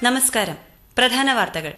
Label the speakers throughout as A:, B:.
A: നമസ്കാരം പ്രധാന വാർത്തകൾ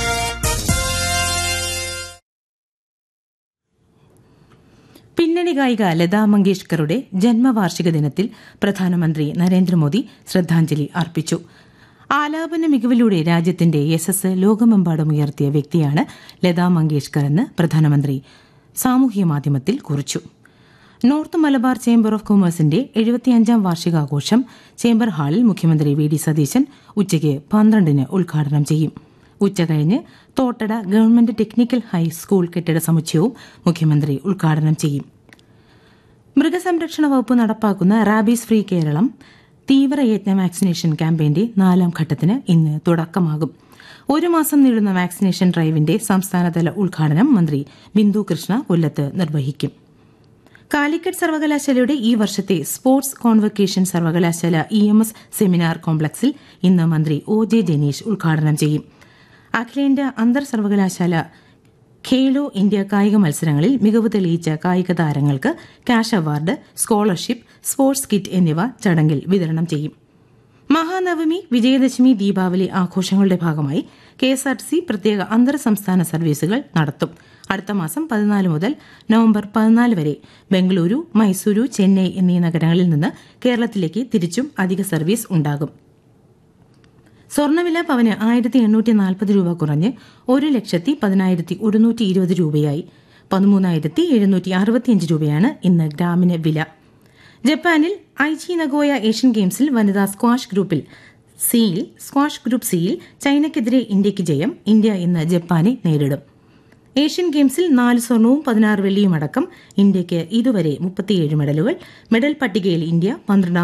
B: പിന്നണി ഗായിക ലതാ മങ്കേഷ്കറുടെ ജന്മവാർഷിക ദിനത്തിൽ പ്രധാനമന്ത്രി നരേന്ദ്രമോദി ശ്രദ്ധാഞ്ജലി അർപ്പിച്ചു ആലാപന മികവിലൂടെ രാജ്യത്തിന്റെ യശസ് ലോകമെമ്പാടും ഉയർത്തിയ വ്യക്തിയാണ് ലതാ മങ്കേഷ്കർ എന്ന് പ്രധാനമന്ത്രി സാമൂഹ്യ മാധ്യമത്തിൽ കുറിച്ചു നോർത്ത് മലബാർ ചേംബർ ഓഫ് കൊമേഴ്സിന്റെ എഴുപത്തിയഞ്ചാം വാർഷികാഘോഷം ചേംബർ ഹാളിൽ മുഖ്യമന്ത്രി വി ഡി സതീശൻ ഉച്ചയ്ക്ക് പന്ത്രണ്ടിന് ഉദ്ഘാടനം ചെയ്യും ഉച്ചകഴിഞ്ഞ് തോട്ടട ഗവൺമെന്റ് ടെക്നിക്കൽ ഹൈസ്കൂൾ കെട്ടിട സമുച്ചയവും മുഖ്യമന്ത്രി ഉദ്ഘാടനം ചെയ്യും മൃഗസംരക്ഷണ വകുപ്പ് നടപ്പാക്കുന്ന റാബീസ് ഫ്രീ കേരളം തീവ്രയജ്ഞ വാക്സിനേഷൻ ക്യാമ്പയിന്റെ നാലാം ഘട്ടത്തിന് ഇന്ന് തുടക്കമാകും ഒരു മാസം നീളുന്ന വാക്സിനേഷൻ ഡ്രൈവിന്റെ സംസ്ഥാനതല ഉദ്ഘാടനം മന്ത്രി ബിന്ദു കൃഷ്ണ കൊല്ലത്ത് നിർവഹിക്കും കാലിക്കറ്റ് സർവകലാശാലയുടെ ഈ വർഷത്തെ സ്പോർട്സ് കോൺവക്കേഷൻ സർവകലാശാല ഇ എം എസ് സെമിനാർ കോംപ്ലക്സിൽ ഇന്ന് മന്ത്രി ഒ ജെ ജനീഷ് ഉദ്ഘാടനം ചെയ്യും അഖിലേന്ത്യാ അന്തർ സർവകലാശാല ഖേലോ ഇന്ത്യ കായിക മത്സരങ്ങളിൽ മികവ് തെളിയിച്ച കായിക താരങ്ങൾക്ക് cash award scholarship sports kit എന്നിവ ചടങ്ങിൽ വിതരണം ചെയ്യും മഹാനവമി വിജയദശമി ദീപാവലി ആഘോഷങ്ങളുടെ ഭാഗമായി കെഎസ്ആർടിസി പ്രത്യേക അന്തർ സംസ്ഥാന സർവീസുകൾ നടത്തും അടുത്ത മാസം പതിനാല് മുതൽ നവംബർ പതിനാല് വരെ ബംഗളൂരു മൈസൂരു ചെന്നൈ എന്നീ നഗരങ്ങളിൽ നിന്ന് കേരളത്തിലേക്ക് തിരിച്ചും അധിക സർവീസ് ഉണ്ടാകും സ്വർണ്ണവില പവന് ആയിരത്തി എണ്ണൂറ്റി നാൽപ്പത് രൂപ കുറഞ്ഞ് ഒരു ലക്ഷത്തി പതിനായിരത്തി ഒരുന്നൂറ്റി ഇരുപത് രൂപയായി പതിമൂന്നായിരത്തി എഴുന്നൂറ്റി അറുപത്തിയഞ്ച് രൂപയാണ് ഇന്ന് ഗ്രാമിന് വില ജപ്പാനിൽ ഐച്ചി നഗോയ ഏഷ്യൻ ഗെയിംസിൽ വനിതാ സ്ക്വാഷ് ഗ്രൂപ്പിൽ സിയിൽ സ്ക്വാഷ് ഗ്രൂപ്പ് സിയിൽ ചൈനയ്ക്കെതിരെ ഇന്ത്യയ്ക്ക് ജയം ഇന്ത്യ ഇന്ന് ജപ്പാനെ നേരിടും ഏഷ്യൻ ഗെയിംസിൽ നാല് സ്വർണവും പതിനാറ് വെള്ളിയും അടക്കം ഇന്ത്യയ്ക്ക് ഇതുവരെ മുപ്പത്തിയേഴ് മെഡലുകൾ മെഡൽ പട്ടികയിൽ ഇന്ത്യ പന്ത്രണ്ടാം